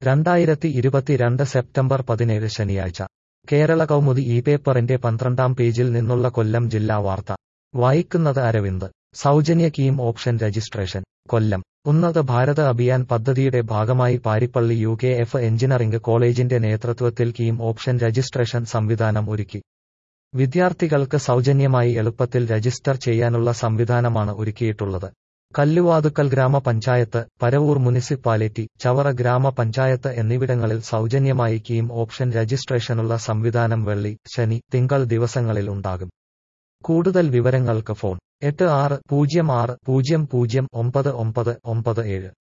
രണ്ടായിരത്തി ഇരുപത്തിരണ്ട് സെപ്റ്റംബർ പതിനേഴ് ശനിയാഴ്ച കേരള കൗമുദി ഈ പേപ്പറിന്റെ പന്ത്രണ്ടാം പേജിൽ നിന്നുള്ള കൊല്ലം ജില്ലാ വാർത്ത വായിക്കുന്നത് അരവിന്ദ് സൗജന്യ കീം ഓപ്ഷൻ രജിസ്ട്രേഷൻ കൊല്ലം ഉന്നത ഭാരത അഭിയാൻ പദ്ധതിയുടെ ഭാഗമായി Parippally U K F engineering കോളേജിന്റെ നേതൃത്വത്തിൽ കീം ഓപ്ഷൻ രജിസ്ട്രേഷൻ സംവിധാനം ഒരുക്കി വിദ്യാർത്ഥികൾക്ക് സൗജന്യമായി എളുപ്പത്തിൽ രജിസ്റ്റർ ചെയ്യാനുള്ള സംവിധാനമാണ് ഒരുക്കിയിട്ടുള്ളത് കല്ലുവാതുക്കൽ ഗ്രാമപഞ്ചായത്ത് പരവൂർ മുനിസിപ്പാലിറ്റി ചവറ ഗ്രാമപഞ്ചായത്ത് എന്നിവിടങ്ങളിൽ സൗജന്യമായി കീം ഓപ്ഷൻ രജിസ്ട്രേഷനുള്ള സംവിധാനം വെള്ളി ശനി തിങ്കൾ ദിവസങ്ങളിൽ ഉണ്ടാകും കൂടുതൽ വിവരങ്ങൾക്ക് ഫോൺ എട്ട് ആറ് പൂജ്യം ആറ് പൂജ്യം പൂജ്യം ഒമ്പത് ഒമ്പത് ഒമ്പത് ഏഴ്